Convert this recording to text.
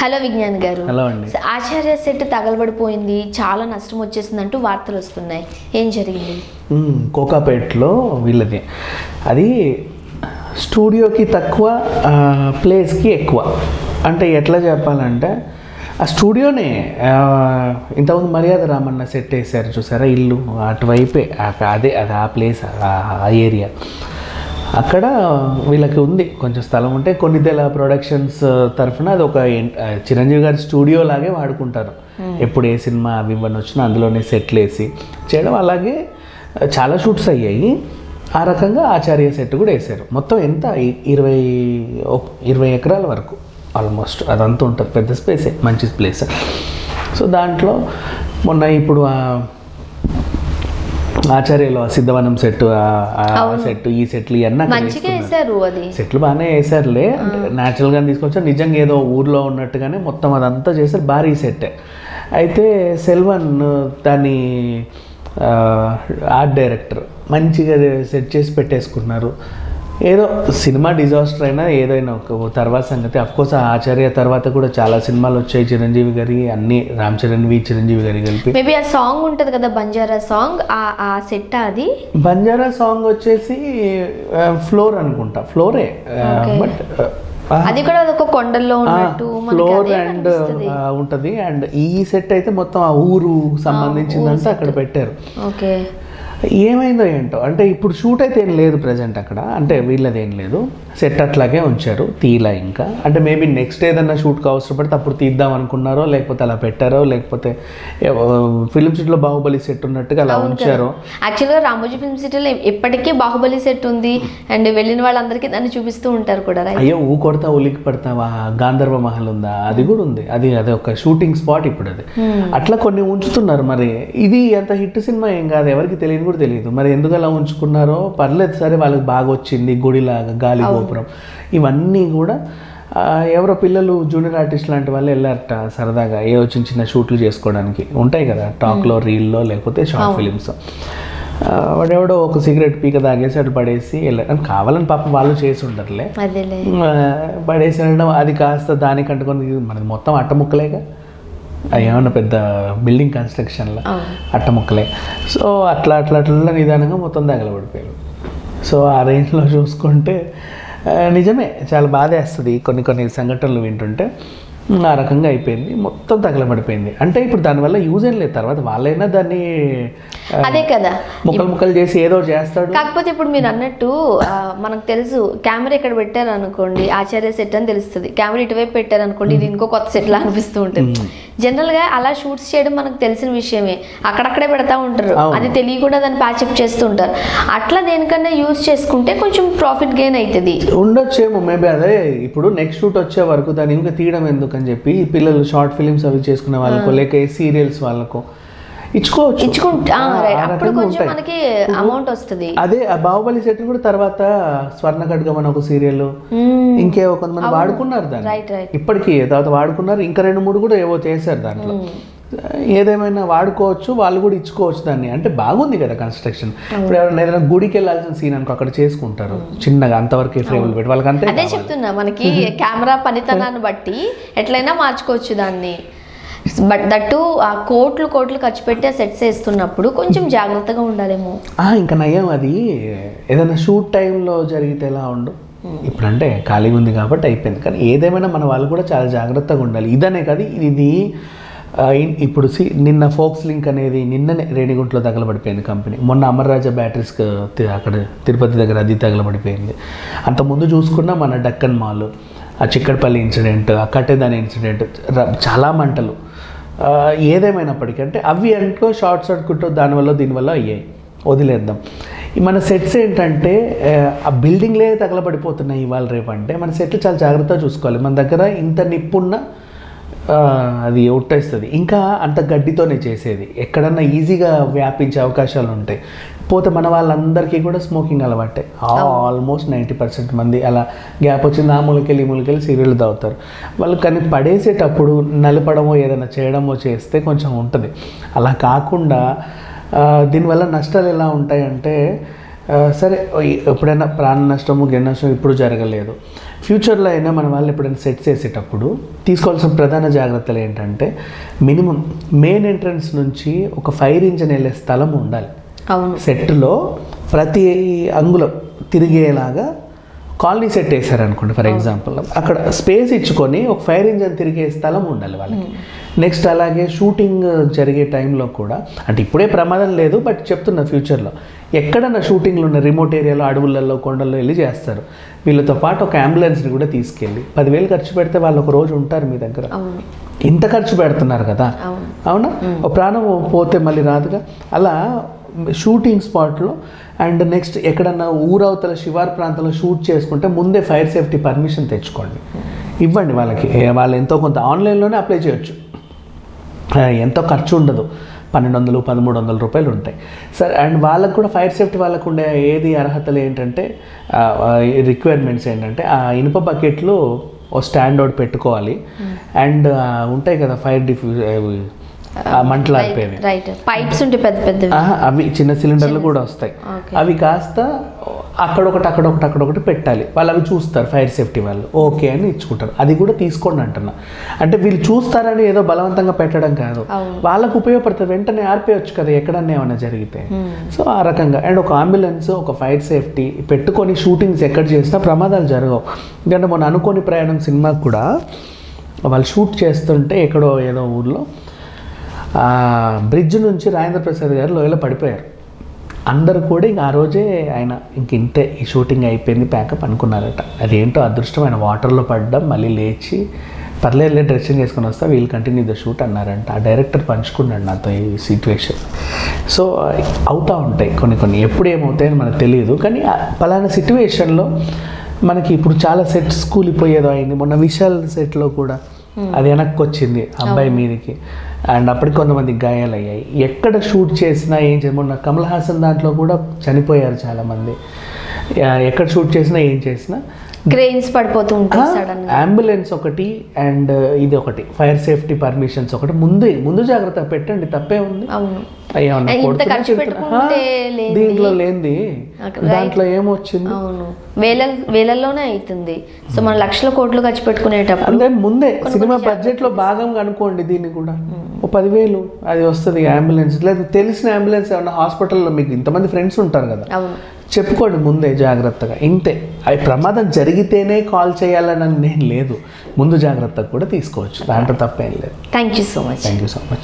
Hello Vignan గారు hello అండి స- ఆచార్య సెట్ తగలబడిపోయింది చాలా నష్టం వచ్చేసిందంటూ వార్తలు వస్తున్నాయి ఏం జరిగింది మ్మ్, కోకాపేట్లో వీళ్ళది అది స్టూడియోకి తక్కువ ఆ, ప్లేస్కి ఎక్కువ అంటే ఎట్లా చెప్పాలంటే ఆ స్టూడియోనే ఆ, ఇంతకుముందు మర్యాద రామన్న సెట్ వేసారు చూసారా ఇల్లు అటువైపే ఆ- అదే అది ఆ ప్లేస్ ఆ ఏరియా అక్కడ వీళ్ళకి ఉంది కొంచెం స్థలం ఉంటే కొన్నిదెల ప్రొడక్షన్స్ తరఫున అది ఒక ఎన్- ఆ, చిరంజీవి గారి స్టూడియో లాగే వాడుకుంటారు ఎప్పుడు ఏ సినిమా అవి ఇవన్నీ వచ్చినా అందులోనే సెట్లు వేసి చేయడం అలాగే ఆ, చాలా షూట్స్ అయ్యాయి ఆ రకంగా ఆచార్య సెట్ కూడా వేశారు మొత్తం ఎంత ఇ- ఇరవై ఒక- ఇరవై ఎకరాల వరకు ఆల్మోస్ట్ అదంతా ఉంటుంది పెద్ద స్పేసే మంచి ప్లేస్ సో దాంట్లో మొన్న ఇప్పుడు ఆ ఆచార్యలో ఆ సిద్ధవనం సెట్ సెట్ ఈ సెట్లు ఇవన్నీ అక్కడ మంచిగా వేశారు అది సెట్లు బాగానే వేసారులే అంటే న్యాచురల్గా తీసుకొచ్చారు నిజంగా ఏదో ఊర్లో ఉన్నట్టుగానే మొత్తం అదంతా చేశారు భారీ సెట్ అయితే సెల్వన్ దాన్ని ఆ, ఆర్ట్ డైరెక్టర్ మంచిగా సెట్ చేసి పెట్టేసుకున్నారు ఏదో సినిమా డిజాస్టర్ అయినా ఏదైనా ఒక తర్వాత సంగతి అఫ్కోర్స్ ఆ ఆచార్య తర్వాత కూడా చాలా సినిమాలు వచ్చాయి చిరంజీవి గారి అన్ని రామ్ చరణ్ వి చిరంజీవి గారి కలిపి మేబీ ఆ సాంగ్ ఉంటది కదా బంజారా సాంగ్ ఆ ఆ సెట్ అది బంజారా సాంగ్ వచ్చేసి ఫ్లోర్ అనుకుంటా ఫ్లోరే Okay. బట్ అది కూడా ఒక కొండల్లో ఉన్నట్టు మనకి ఫ్లోర్ అదే అండ్ కనిపిస్తది ఉంటది అండ్ ఈ సెట్ అయితే మొత్తం ఆ ఊరు సంబంధించిందంతా అక్కడ పెట్టారు ఓకే ఏమైందో ఏంటో అంటే ఇప్పుడు షూట్ అయితే ఏం లేదు ప్రజెంట్ అక్కడ అంటే వీళ్ళది ఏం లేదు సెట్ అట్లాగే ఉంచారు తీలా ఇంకా అంటే మేబీ నెక్స్ట్ ఏదన్నా షూట్కి అవసరపడితే అప్పుడు తీద్దాం అనుకున్నారో లేకపోతే అలా పెట్టారో లేకపోతే ఫిలిం సిటీలో బాహుబలి సెట్ ఉన్నట్టుగా అలా ఉంచారో యాక్చువల్గా రామోజీ ఫిల్మ్ సిటీలో ఎప్పటికీ బాహుబలి సెట్ ఉంది అండ్ వెళ్ళిన వాళ్ళందరికీ దాన్ని చూపిస్తూ ఉంటారు కూడా రైట్ అయ్యో ఊ కొడతా ఉలికి పడతావా గాంధర్వ మహల్ ఉందా అది కూడా ఉంది అది అది ఒక షూటింగ్ స్పాట్ ఇప్పుడు అది అట్లా కొన్ని ఉంచుతున్నారు మరి ఇది అంత హిట్ సినిమా ఏం కాదు ఎవరికి తెలియదు కూడా తెలియదు మరి ఎందుకు అలా ఉంచుకున్నారో పర్లేదు సరే వాళ్ళకి బాగా వచ్చింది గుడిలాగా గాలి గోపురం ఇవన్నీ కూడా ఆ, ఎవరో పిల్లలు జూనియర్ ఆర్టిస్ట్ లాంటి వాళ్ళు వెళ్ళారట సరదాగా ఏ చిన్న చిన్న షూట్లు చేసుకోవడానికి ఉంటాయి కదా టాక్లో రీల్లో లేకపోతే షార్ట్ ఫిలిమ్స్ వాడెవడో ఒక సిగరెట్ పీక తాగేసి అటు పడేసి వెళ్ళారు అని కావాలని పాపం వాళ్ళు చేసి ఉండరులే అదేలే ఆ, పడేసి వెళ్ళడం అది కాస్త దానికి అంటుకొని మనది మొత్తం అట్టముక్కలేగా అది ఏమన్నా పెద్ద బిల్డింగ్ కన్స్ట్రక్షన్లో అట్టముక్కలే సో అట్లా అట్లా అట్లా నిదానంగా మొత్తం తగలబడిపోయారు సో ఆ రేంజ్లో చూసుకుంటే ఆ, నిజమే చాలా బాధేస్తుంది కొన్ని కొన్ని సంఘటనలు వింటుంటే ఆ రకంగా అయిపోయింది మొత్తం తగలబడిపోయింది అంటే ఇప్పుడు దానివల్ల యూజ్ ఏం లేదు తర్వాత వాళ్ళైనా దాన్ని ఆ, అదే కదా ముక్కలు ముక్కలు చేసి ఏదో ఒకటి చేస్తాడు కాకపోతే ఇప్పుడు మీరు అన్నట్టు ఆ, మనకు తెలుసు కెమెరా ఇక్కడ పెట్టారు అనుకోండి ఆచార్య సెట్ అని తెలుస్తుంది కెమెరా ఇటువైపు పెట్టారు అనుకోండి ఇది ఇంకో కొత్త సెట్ లా అనిపిస్తూ ఉంటుంది జనరల్ గా అలా షూట్స్ చేయడం మనకు తెలిసిన విషయమే అక్కడక్కడే పెడతా ఉంటారు అవును. అది తెలియకుండా దాన్ని ప్యాచప్ చేస్తూ ఉంటారు అట్లా దేనికన్నా యూజ్ చేసుకుంటే కొంచెం ప్రాఫిట్ గెయిన్ అవుతుంది ఉండొచ్చేమో మేబీ అదే ఇప్పుడు నెక్స్ట్ షూట్ వచ్చే వరకు దాన్ని ఇంకా తీయడం ఎందుకు అని చెప్పి ఈ పిల్లలు షార్ట్ ఫిలిమ్స్ అవి చేసుకునే వాళ్ళకో లేక సీరియల్స్ వాళ్ళకో ఇచ్చుకోవచ్చు ఇచ్చుకుంటా ఆ, ఆ అప్పుడు రకంగా కొంచెం ఉంటాయి. మనకి అమౌంట్ వస్తుంది అదే ఆ బాహుబలి సెట్ కూడా తర్వాత స్వర్ణ ఖడ్గం అని ఒక సీరియల్ ఇంకేవో కొంతమంది వాడుకున్నారు దాన్ని రైట్ రైట్ ఇప్పటికీ తర్వాత వాడుకున్నారు ఇంకా రెండు మూడు కూడా ఏవో చేశారు దాంట్లో ఏదేమైనా వాడుకోవచ్చు వాళ్ళు కూడా ఇచ్చుకోవచ్చు దాన్ని అంటే బాగుంది కదా కన్స్ట్రక్షన్ ఇప్పుడు ఎవరైనా ఏదైనా గుడికి వెళ్ళాల్సిన సీన్ అనుకో అక్కడ చేసుకుంటారు చిన్నగా అంతవరకే ఫ్రేమ్లు పెట్టి వాళ్ళకి అంతే అదే చెప్తున్నా మనకి కెమెరా పనితనాన్ని బట్టి ఎట్లయినా మార్చుకోవచ్చు దాన్ని బట్ దట్టు ఆ కోట్లు కోట్లు ఖర్చు పెట్టి ఆ సెట్స్ వేస్తున్నప్పుడు కొంచెం జాగ్రత్తగా ఉండాలేమో ఆ, ఇంకా నయం అది ఏదైనా షూట్ టైంలో జరిగితే ఎలా ఉండు ఇప్పుడంటే ఖాళీగా ఉంది కాబట్టి అయిపోయింది కానీ ఏదేమైనా మన వాళ్ళు కూడా చాలా జాగ్రత్తగా ఉండాలి ఇదనే కాదు ఇది ఆ, ఇ- ఇప్పుడు సి నిన్న ఫోక్స్ లింక్ అనేది నిన్ననే రేణిగుంటలో తగలబడిపోయింది కంపెనీ మొన్న అమర్రాజా బ్యాటరీస్ అక్కడ తిరుపతి దగ్గర అది తగలబడిపోయింది అంతకుముందు చూసుకున్న మన డక్కన్ మాల్ ఆ చిక్కడపల్లి ఇన్సిడెంట్ ఆ కట్టేదాని ఇన్సిడెంట్ ర- చాలా మంటలు ఆ, ఏదేమైనప్పటికీ అంటే అవి అంటూ షార్ట్ సర్క్యూట్ దానివల్ల దీనివల్ల అయ్యాయి వదిలేద్దాం ఈ మన సెట్స్ ఏంటంటే ఆ, ఆ బిల్డింగ్లే తగలబడిపోతున్నాయి ఇవాళ రేపు అంటే మన సెట్లు చాలా జాగ్రత్తగా చూసుకోవాలి మన దగ్గర ఇంత నిప్పున్న ఆ, అది ఒట్టేస్తుంది ఇంకా అంత గడ్డితోనే చేసేది ఎక్కడన్నా ఈజీగా వ్యాపించే అవకాశాలు ఉంటాయి పోతే మన వాళ్ళందరికీ కూడా స్మోకింగ్ అలవాటే ఆల్మోస్ట్ నైంటీ పర్సెంట్ మంది అలా గ్యాప్ వచ్చింది ఆ మూలకెళ్ళి ఈ మూలకెళ్ళి సీరియల్ తాగుతారు వాళ్ళు కానీ పడేసేటప్పుడు నలపడమో ఏదైనా చేయడమో చేస్తే కొంచెం ఉంటుంది అలా కాకుండా ఆ, దీనివల్ల నష్టాలు ఎలా ఉంటాయంటే ఆ, సరే ఎప్పుడైనా ప్రాణ నష్టము గిన్న నష్టం ఇప్పుడు జరగలేదు ఫ్యూచర్లో అయినా మన వాళ్ళు ఎప్పుడైనా సెట్ చేసేటప్పుడు తీసుకోవాల్సిన ప్రధాన జాగ్రత్తలు ఏంటంటే మినిమం మెయిన్ ఎంట్రన్స్ నుంచి ఒక ఫైర్ ఇంజన్ వెళ్ళే స్థలం ఉండాలి అవును సెట్లో ప్రతి అంగుళం తిరిగేలాగా కాలనీ సెట్ వేసారనుకోండి ఫర్ ఎగ్జాంపుల్ అక్కడ స్పేస్ ఇచ్చుకొని ఒక ఫైర్ ఇంజన్ తిరిగే స్థలం ఉండాలి వాళ్ళకి నెక్స్ట్ అలాగే షూటింగ్ జరిగే టైంలో కూడా అంటే ఇప్పుడే ప్రమాదం లేదు బట్ చెప్తున్నా ఫ్యూచర్లో ఎక్కడన్నా షూటింగ్లు ఉన్న రిమోట్ ఏరియాలో అడవులలో కొండల్లో వెళ్ళి చేస్తారు వీళ్ళతో పాటు ఒక అంబులెన్స్ని కూడా తీసుకెళ్ళి పదివేలు ఖర్చు పెడితే వాళ్ళు ఒక రోజు ఉంటారు మీ దగ్గర అవును ఇంత ఖర్చు పెడుతున్నారు కదా అవును అవునా ఒక ప్రాణం పోతే మళ్ళీ రాదుగా అలా షూటింగ్ స్పాట్లో అండ్ నెక్స్ట్ ఎక్కడన్నా ఊరవతల శివార్ ప్రాంతంలో షూట్ చేసుకుంటే ముందే ఫైర్ సేఫ్టీ పర్మిషన్ తెచ్చుకోండి ఇవ్వండి వాళ్ళకి ఏ, వాళ్ళు ఎంతో కొంత ఆన్లైన్లోనే అప్లై చేయొచ్చు ఆ, ఎంతో ఖర్చు ఉండదు పన్నెండు వందలు పదమూడు వందల రూపాయలు ఉంటాయి సరే అండ్ వాళ్ళకు కూడా ఫైర్ సేఫ్టీ వాళ్ళకు ఉండే ఏది అర్హతలు ఏంటంటే రిక్వైర్మెంట్స్ ఏంటంటే ఆ ఇనుప బకెట్లు ఓ స్టాండ్ ఒకటి పెట్టుకోవాలి అండ్ ఉంటాయి కదా ఫైర్ డిఫ్యూజ్ మంటలాడిపోయేవి రైట్ పైప్స్ ఉంటాయి పెద్ద పెద్దవి ఆహా, అవి చిన్న సిలిండర్లు కూడా వస్తాయి Okay. అవి కాస్త అక్కడొకటి అక్కడొకటి అక్కడొకటి పెట్టాలి వాళ్ళు అవి చూస్తారు ఫైర్ సేఫ్టీ వాళ్ళు ఓకే అని ఇచ్చుకుంటారు అది కూడా తీసుకోండి అంటున్నా అంటే వీళ్ళు చూస్తారని ఏదో బలవంతంగా పెట్టడం కాదు అవును. వాళ్ళకు ఉపయోగపడుతుంది వెంటనే ఆర్పేయచ్చు కదా ఎక్కడన్నా ఏమైనా జరిగితే సో ఆ రకంగా అండ్ ఒక అంబులెన్స్ ఒక ఫైర్ సేఫ్టీ పెట్టుకొని షూటింగ్స్ ఎక్కడ చేసినా ప్రమాదాలు జరగవు ఎందుకంటే మొన్న అనుకోని ప్రయాణం సినిమాకి కూడా వాళ్ళు షూట్ చేస్తుంటే ఎక్కడో ఏదో ఊర్లో ఆ బ్రిడ్జ్ నుంచి రాజేంద్ర ప్రసాద్ గారు లోయలో పడిపోయారు అందరు కూడా ఇంక ఆ రోజే ఆయన ఇంక ఇంతే ఈ షూటింగ్ అయిపోయింది ప్యాకప్ అనుకున్నారట అదేంటో అదృష్టం ఆయన వాటర్లో పడ్డం మళ్ళీ లేచి పర్లేదు డ్రెస్సింగ్ వేసుకొని వస్తా వీళ్ళు కంటిన్యూ ద షూట్ అన్నారంట ఆ డైరెక్టర్ పంచుకున్నాడు నాతో ఈ సిచ్యువేషన్ సో అవుతూ ఉంటాయి కొన్ని కొన్ని ఎప్పుడు ఏమవుతాయని మనకు తెలియదు కానీ ఆ పలానా సిచ్యువేషన్లో మనకి ఇప్పుడు చాలా సెట్స్ కూలిపోయేదో అయింది మొన్న విశాల్ సెట్లో కూడా అది వెనక్కి వచ్చింది అబ్బాయి మీదకి అండ్ అప్పటికి కొంతమంది గాయాలయ్యాయి ఎక్కడ షూట్ చేసినా ఏం చేయ మొన్న కమల్ హాసన్ దాంట్లో కూడా చనిపోయారు చాలామంది యా- ఎక్కడ షూట్ చేసినా ఏం చేసినా క్రెయిన్స్ పడిపోతూ ఉంటాయి సడన్ గా అంబులెన్స్ ఒకటి అండ్ ఇది ఒకటి ఫైర్ సేఫ్టీ పర్మిషన్స్ ఒకటి ముందు ముందు జాగ్రత్త పెట్టండి తప్పే ఉంది అవును అయ్యా ఉన్న ఇంత కొడుకునే ఖర్చు చెప్తున్నా. పెట్టుకుంటే ఆ, లేనిది. దీంట్లో లేనిది అక్కడ దాంట్లో ఏమొచ్చింది అవును వేల వేలల్లోనే అవుతుంది సో మనం లక్షల కోట్లు ఖర్చు పెట్టుకునేటప్పుడు అంటే ముందే సినిమా బడ్జెట్ లో భాగంగా అనుకోండి దీన్ని కూడా ఓ పదివేలు అది వస్తుంది అంబులెన్స్ లేదు తెలిసిన అంబులెన్స్ ఏమన్నా హాస్పిటల్లో మీకు ఇంతమంది ఫ్రెండ్స్ ఉంటారు కదా అవును చెప్పుకోండి ముందే జాగ్రత్తగా ఇంతే అవి ప్రమాదం జరిగితేనే కాల్ చేయాలని నేను లేదు ముందు జాగ్రత్త కూడా తీసుకోవచ్చు దాంట్లో తప్పేం లేదు thank you so much thank you so much